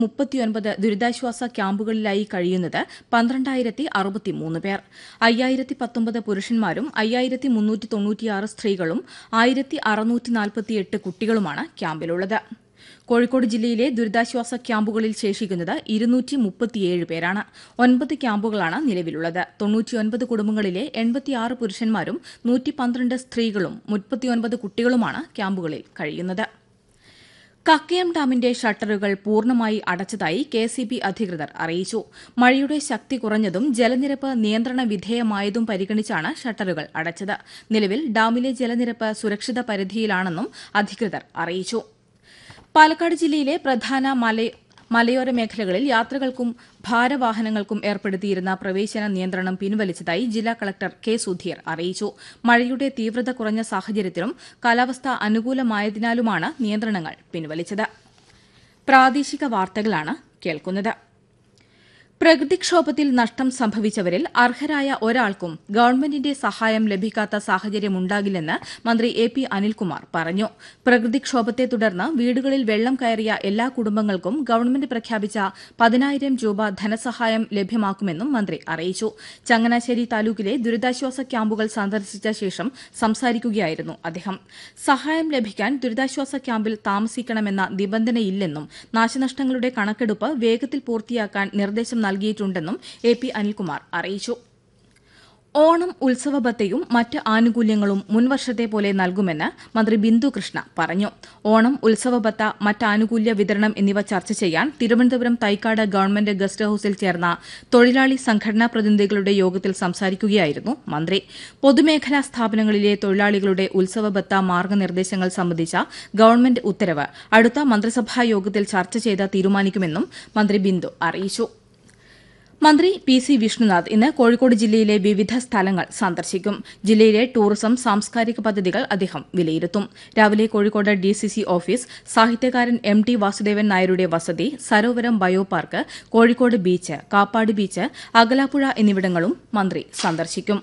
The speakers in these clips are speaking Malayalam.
മുപ്പത്തിയൊൻപത് ദുരിതാശ്വാസ ക്യാമ്പുകളിലായി കഴിയുന്നത് പന്ത്രണ്ടായിരത്തി അറുപത്തിമൂന്ന് പേർ അയ്യായിരത്തി പത്തൊമ്പത് പുരുഷന്മാരും അയ്യായിരത്തി മുന്നൂറ്റി തൊണ്ണൂറ്റിയാറ് സ്ത്രീകളും ആയിരത്തി അറുന്നൂറ്റി നാൽപ്പത്തിയെട്ട് കുട്ടികളുമാണ് ക്യാമ്പിലുള്ളത് കോഴിക്കോട് ജില്ലയിലെ ദുരിതാശ്വാസ ക്യാമ്പുകളിൽ ശേഷിക്കുന്നത് ഇരുന്നൂറ്റി മുപ്പത്തിയേഴ് പേരാണ് ഒൻപത് ക്യാമ്പുകളാണ് നിലവിലുള്ളത് തൊണ്ണൂറ്റിയൊൻപത് കുടുംബങ്ങളിലെ എൺപത്തിയാറ് പുരുഷന്മാരും നൂറ്റി പന്ത്രണ്ട് സ്ത്രീകളും മുപ്പത്തിയൊൻപത് കുട്ടികളുമാണ് ക്യാമ്പുകളിൽ കഴിയുന്നത് കക്കയം ഡാമിന്റെ ഷട്ടറുകൾ പൂർണ്ണമായി അടച്ചതായി കെ സി ബി അധികൃതർ അറിയിച്ചു മഴയുടെ ശക്തി കുറഞ്ഞതും ജലനിരപ്പ് നിയന്ത്രണ വിധേയമായതും പരിഗണിച്ചാണ് ഷട്ടറുകൾ അടച്ചത് നിലവിൽ ഡാമിലെ ജലനിരപ്പ് സുരക്ഷിത പരിധിയിലാണെന്നും അധികൃതർ അറിയിച്ചു പാലക്കാട് ജില്ലയിലെ പ്രധാന മല മലയോര മേഖലകളിൽ യാത്രകൾക്കും ഭാരവാഹനങ്ങൾക്കും ഏർപ്പെടുത്തിയിരുന്ന പ്രവേശന നിയന്ത്രണം പിൻവലിച്ചതായി ജില്ലാ കളക്ടർ കെ സുധീർ അറിയിച്ചു മഴയുടെ തീവ്രത കുറഞ്ഞ സാഹചര്യത്തിലും കാലാവസ്ഥ അനുകൂലമായതിനാലുമാണ് നിയന്ത്രണങ്ങൾ പിൻവലിച്ചത് പ്രാദേശിക വാർത്തകളാണ് കേൾക്കുന്നത് പ്രകൃതിക്ഷോഭത്തിൽ നഷ്ടം സംഭവിച്ചവരിൽ അർഹരായ ഒരാൾക്കും ഗവൺമെന്റിന്റെ സഹായം ലഭിക്കാത്ത സാഹചര്യമുണ്ടാകില്ലെന്ന് മന്ത്രി എ പി അനിൽകുമാർ പറഞ്ഞു പ്രകൃതിക്ഷോഭത്തെ തുടർന്ന് വീടുകളിൽ വെള്ളം കയറിയ എല്ലാ കുടുംബങ്ങൾക്കും ഗവൺമെന്റ് പ്രഖ്യാപിച്ച പതിനായിരം രൂപ ധനസഹായം ലഭ്യമാക്കുമെന്നും മന്ത്രി അറിയിച്ചു ചങ്ങനാശ്ശേരി താലൂക്കിലെ ദുരിതാശ്വാസ ക്യാമ്പുകൾ സന്ദർശിച്ച ശേഷം സംസാരിക്കുകയായിരുന്നു അദ്ദേഹം സഹായം ലഭിക്കാൻ ദുരിതാശ്വാസ ക്യാമ്പിൽ താമസിക്കണമെന്ന നിബന്ധനയില്ലെന്നും നാശനഷ്ടങ്ങളുടെ കണക്കെടുപ്പ് വേഗത്തിൽ പൂർത്തിയാക്കാൻ നിർദ്ദേശം നൽകിയിട്ടുണ്ടെന്നും എ പി അനിൽകുമാർ അറിയിച്ചു ഓണം ഉത്സവബത്തയും മറ്റ് ആനുകൂല്യങ്ങളും മുൻവർഷത്തെ പോലെ നൽകുമെന്ന് മന്ത്രി ബിന്ദു കൃഷ്ണ പറഞ്ഞു ഓണം ഉത്സവബത്ത മറ്റ് ആനുകൂല്യ വിതരണം എന്നിവ ചർച്ച ചെയ്യാൻ തിരുവനന്തപുരം തൈക്കാട് ഗവൺമെന്റ് ഗസ്റ്റ് ഹൌസിൽ ചേർന്ന തൊഴിലാളി സംഘടനാ പ്രതിനിധികളുടെ യോഗത്തിൽ സംസാരിക്കുകയായിരുന്നു മന്ത്രി പൊതുമേഖലാ സ്ഥാപനങ്ങളിലെ തൊഴിലാളികളുടെ ഉത്സവബത്ത മാർഗനിർദ്ദേശങ്ങൾ സംബന്ധിച്ച ഗവൺമെന്റ് ഉത്തരവ് അടുത്ത മന്ത്രിസഭാ യോഗത്തിൽ ചർച്ച ചെയ്ത് തീരുമാനിക്കുമെന്നും മന്ത്രി ബിന്ദു അറിയിച്ചു മന്ത്രി പി സി വിഷ്ണുനാഥ് ഇന്ന് കോഴിക്കോട് ജില്ലയിലെ വിവിധ സ്ഥലങ്ങൾ സന്ദർശിക്കും ജില്ലയിലെ ടൂറിസം സാംസ്കാരിക പദ്ധതികൾ അദ്ദേഹം വിലയിരുത്തും രാവിലെ കോഴിക്കോട് ഡിസിസി ഓഫീസ് സാഹിത്യകാരൻ എം ടി വാസുദേവൻ നായരുടെ വസതി Sarovaram bio park Kozhikode beach Kappad beach Akalapuzha എന്നിവിടങ്ങളും മന്ത്രി സന്ദർശിക്കും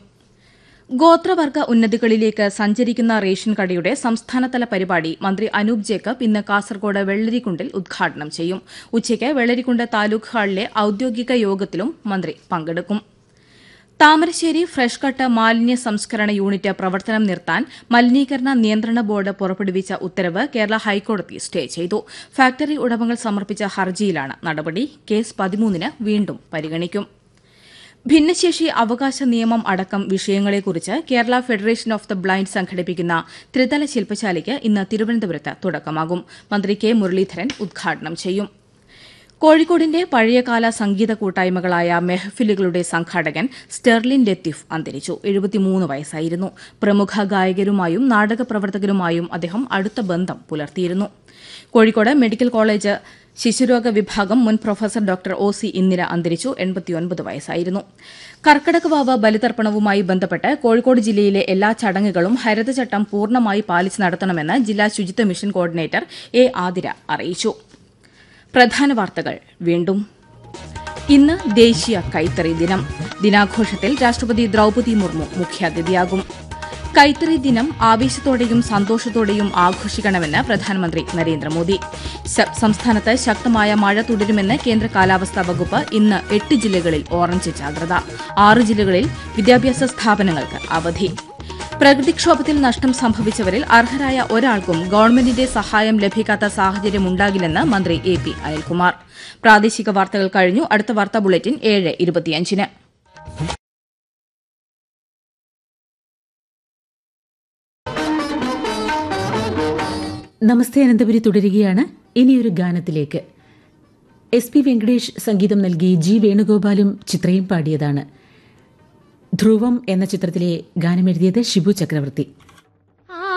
ഗോത്രവർഗ ഉന്നതികളിലേക്ക് സഞ്ചരിക്കുന്ന റേഷൻ കടയുടെ സംസ്ഥാനതല പരിപാടി മന്ത്രി അനൂപ് ജേക്കബ് ഇന്ന് കാസർകോട് വെള്ളരിക്കുണ്ടിൽ ഉദ്ഘാടനം ചെയ്യും ഉച്ചയ്ക്ക് വെള്ളരിക്കുണ്ട് താലൂക്ക് ഹാളിലെ ഔദ്യോഗിക യോഗത്തിലും മന്ത്രി പങ്കെടുക്കും താമരശ്ശേരി ഫ്രഷ് കട്ട് മാലിന്യ സംസ്കരണ യൂണിറ്റ് പ്രവർത്തനം നിർത്താൻ മലിനീകരണ നിയന്ത്രണ ബോർഡ് പുറപ്പെടുവിച്ച ഉത്തരവ് കേരള ഹൈക്കോടതി സ്റ്റേ ചെയ്തു ഫാക്ടറി ഉടമകൾ സമർപ്പിച്ച ഹർജിയിലാണ് നടപടി കേസ് പതിമൂന്നിന് വീണ്ടും പരിഗണിക്കും ഭിന്നശേഷി അവകാശ നിയമം അടക്കം വിഷയങ്ങളെക്കുറിച്ച് Kerala federation of the blind സംഘടിപ്പിക്കുന്ന ത്രിതല ശില്പശാലയ്ക്ക് ഇന്ന് തിരുവനന്തപുരത്ത് തുടക്കമാകും മന്ത്രി കെ മുരളീധരൻ ഉദ്ഘാടനം ചെയ്യും കോഴിക്കോടിന്റെ പഴയകാല സംഗീത കൂട്ടായ്മകളായ മെഹഫിലുകളുടെ സംഘാടകൻ സ്റ്റെർലിൻ ലത്തീഫ് അന്തരിച്ചു എഴുപത്തിമൂന്ന് വയസ്സായിരുന്നു പ്രമുഖ ഗായകരുമായും നാടക പ്രവർത്തകരുമായും അദ്ദേഹം അടുത്ത ബന്ധം പുലർത്തിയിരുന്നു കോഴിക്കോട് മെഡിക്കൽ കോളേജ് ശിശുരോഗ വിഭാഗം മുൻ professor doctor O C Indira അന്തരിച്ചു എൺപത്തിയൊൻപത് വയസ്സായിരുന്നു കർക്കടകവാവ് ബലിതർപ്പണവുമായി ബന്ധപ്പെട്ട് കോഴിക്കോട് ജില്ലയിലെ എല്ലാ ചടങ്ങുകളും ഹരിതചട്ടം പൂർണ്ണമായി പാലിച്ച് നടത്തണമെന്ന് ജില്ലാ ശുചിത്വ മിഷൻ കോർഡിനേറ്റർ എ ആതിര അറിയിച്ചു പ്രധാന വാർത്തകൾ വീണ്ടും ഇന്ന് ദേശീയ കൈത്തറി ദിനം ദിനാഘോഷത്തിൽ രാഷ്ട്രപതി ദ്രൌപതി മുർമു മുഖ്യാതിഥിയാകും കൈത്തറി ദിനം ആവേശത്തോടെയും സന്തോഷത്തോടെയും ആഘോഷിക്കണമെന്ന് പ്രധാനമന്ത്രി നരേന്ദ്രമോദി സ- സംസ്ഥാനത്ത് ശക്തമായ മഴ തുടരുമെന്ന് കേന്ദ്ര കാലാവസ്ഥാ വകുപ്പ് ഇന്ന് എട്ട് ജില്ലകളിൽ ഓറഞ്ച് ജാഗ്രത ആറ് ജില്ലകളിൽ വിദ്യാഭ്യാസ സ്ഥാപനങ്ങൾക്ക് അവധി പ്രകൃതിക്ഷോഭത്തിൽ നഷ്ടം സംഭവിച്ചവരിൽ അർഹരായ ഒരാൾക്കും ഗവൺമെന്റിന്റെ സഹായം ലഭിക്കാത്ത സാഹചര്യമുണ്ടാകില്ലെന്ന് മന്ത്രി എ പി അനിൽകുമാർ പ്രാദേശിക വാർത്തകൾ കഴിഞ്ഞു അടുത്ത വാർത്താ ബുള്ളറ്റിൻ ഏഴ് ഇരുപത്തിയഞ്ചിന് നമസ്തേ അനന്തപുരി തുടരുകയാണ് ഇനിയൊരു ഗാനത്തിലേക്ക് എസ് പി വെങ്കടേഷ് സംഗീതം നൽകി ജി വേണുഗോപാലും ചിത്രയും പാടിയതാണ് ധ്രുവം എന്ന ചിത്രത്തിലെ ഗാനമെഴുതിയത് ഷിബു ചക്രവർത്തി